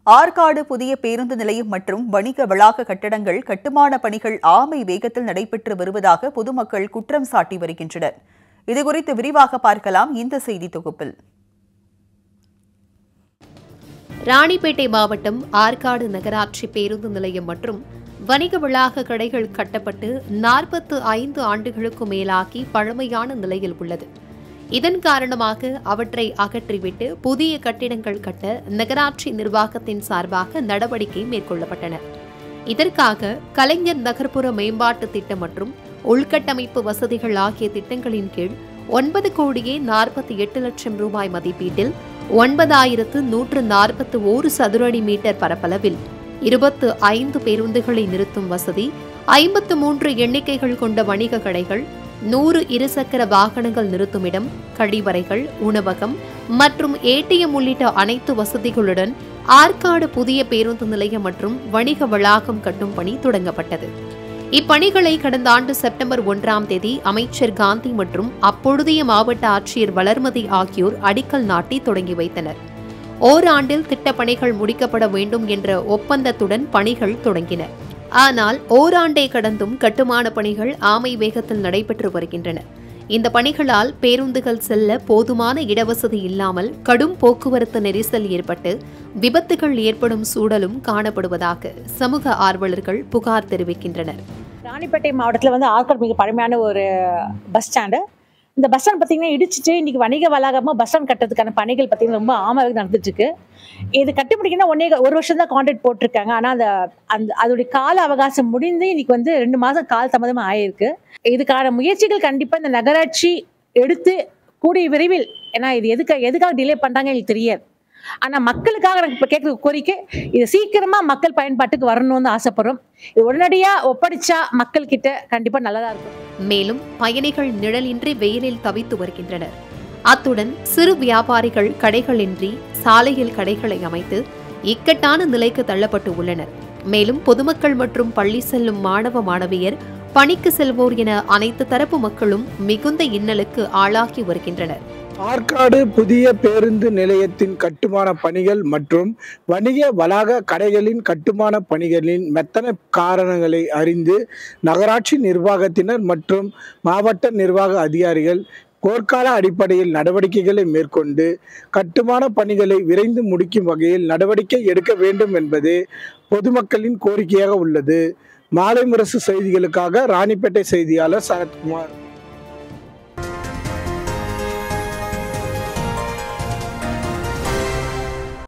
ஆற்காடு புதிய பேருந்து நிலையம் மற்றும் வணிக வளாக கட்டடங்கள் கட்டுமான பணிகள் ஆமை வேகத்தில் நடைபெற்று வருவதாக பொதுமக்கள் குற்றம் சாட்டி வருகின்றனர் இதுகுறித்து விரிவாக பார்க்கலாம் இந்த செய்தி தொகுப்பில் ராணிப்பேட்டை மாவட்டம் ஆற்காடு நகராட்சி பேருந்து நிலையம் மற்றும் வணிக வளாக கடைகள் கட்டப்பட்டு நாற்பத்து ஐந்து ஆண்டுகளுக்கு மேலாகி பழமையான நிலையில் உள்ளது இதன் காரணமாக அவற்றை அகற்றிவிட்டு புதிய கட்டிடங்கள் கட்ட நகராட்சி நிர்வாகத்தின் சார்பாக நடவடிக்கை மேற்கொள்ளப்பட்டன இதற்காக கலைஞர் நகர்ப்புற மேம்பாட்டு திட்டம் மற்றும் உள்கட்டமைப்பு வசதிகள் ஆகிய திட்டங்களின் கீழ் ஒன்பது கோடியே நாற்பத்தி எட்டு லட்சம் ரூபாய் மதிப்பீட்டில் ஒன்பதாயிரத்து நூற்று நாற்பத்து ஓரு சதுர அடி மீட்டர் பரப்பளவில் இருபத்து ஐந்து பேருந்துகளை நிறுத்தும் வசதி ஐம்பத்து மூன்று எண்ணிக்கைகள் கொண்ட வணிக கடைகள் நூறு இருசக்கர வாகனங்கள் நிறுத்துமிடம் கழிவறைகள் உணவகம் மற்றும் ஏடிஎம் உள்ளிட்ட அனைத்து வசதிகளுடன் ஆற்காடு புதிய பேருந்து நிலையம் மற்றும் வணிக வளாகம் கட்டும் பணி தொடங்கப்பட்டது இப்பணிகளை கடந்த ஆண்டு செப்டம்பர் ஒன்றாம் தேதி அமைச்சர் காந்தி மற்றும் அப்பொழுதைய மாவட்ட ஆட்சியர் வளர்மதி ஆகியோர் அடிக்கல் நாட்டி தொடங்கி வைத்தனர் ஓராண்டில் திட்டப்பணிகள் முடிக்கப்பட வேண்டும் என்ற ஒப்பந்தத்துடன் பணிகள் தொடங்கின ஆனால் ஓராண்டை கடந்தும் கட்டுமான பணிகள் ஆமை வேகத்தில் நடைபெற்று வருகின்றன இந்த பணிகளால் பேருந்துகள் செல்ல போதுமான இடவசதி இல்லாமல் கடும் போக்குவரத்து நெரிசல் ஏற்பட்டு விபத்துகள் ஏற்படும் சூழலும் காணப்படுவதாக சமூக ஆர்வலர்கள் புகார் தெரிவிக்கின்றனர் ராணிப்பேட்டை மாவட்டத்தில் வந்து ஆற்காடு மிக பழமையான ஒரு பஸ் ஸ்டாண்டு இந்த பஸ் ஸ்டாண்ட் பார்த்தீங்கன்னா இடிச்சிட்டு இன்னைக்கு வணிக வளாகமாக பஸ் ஸ்டாண்ட் கட்டுறதுக்கான பணிகள் பார்த்தீங்கன்னா ரொம்ப ஆமாவே நடந்துட்டு இருக்கு இது கட்டி முடிக்கணும்னா ஒன்னே ஒரு வருஷம் தான் கான்ட்ராக்ட் போட்டிருக்காங்க ஆனால் அந்த அந்த அதோடைய கால அவகாசம் முடிந்து இன்னைக்கு வந்து ரெண்டு மாதம் கால் தாமதமாக ஆயிருக்கு இதுக்கான முயற்சிகள் கண்டிப்பாக இந்த நகராட்சி எடுத்து கூடிய விரைவில் ஏன்னா இது எதுக்கு எதுக்காக டிலே பண்ணுறாங்க எனக்கு தெரியாது ஆனால் மக்களுக்காக எனக்கு இப்போ கேட்குற கோரிக்கை இது சீக்கிரமாக மக்கள் பயன்பாட்டுக்கு வரணும்னு ஆசைப்படுறோம் இது உடனடியாக ஒப்படைச்சா மக்கள் கிட்ட கண்டிப்பாக நல்லதாக இருக்கும் மேலும் பயணிகள் நிழலின்றி வெயிலில் தவித்து வருகின்றனர் அத்துடன் சிறு வியாபாரிகள் கடைகளின்றி சாலையில் கடைகளை அமைத்து இக்கட்டான நிலைக்கு தள்ளப்பட்டு உள்ளனர் மேலும் பொதுமக்கள் மற்றும் பள்ளி செல்லும் மாணவ மாணவியர் பணிக்கு செல்வோர் என அனைத்து தரப்பு மக்களும் மிகுந்த இன்னலுக்கு ஆளாகி வருகின்றனர் ஆற்காடு புதிய பேருந்து நிலையத்தின் கட்டுமான பணிகள் மற்றும் வணிக வளாக கடைகளின் கட்டுமான பணிகளின் மெத்தன காரணங்களை அறிந்து நகராட்சி நிர்வாகத்தினர் மற்றும் மாவட்ட நிர்வாக அதிகாரிகள் போர்க்கால அடிப்படையில் நடவடிக்கைகளை மேற்கொண்டு கட்டுமான பணிகளை விரைந்து முடிக்கும் வகையில் நடவடிக்கை எடுக்க வேண்டும் என்பது பொதுமக்களின் கோரிக்கையாக உள்ளது மாலை முரசு செய்திகளுக்காக ராணிப்பேட்டை செய்தியாளர் சரத்குமார்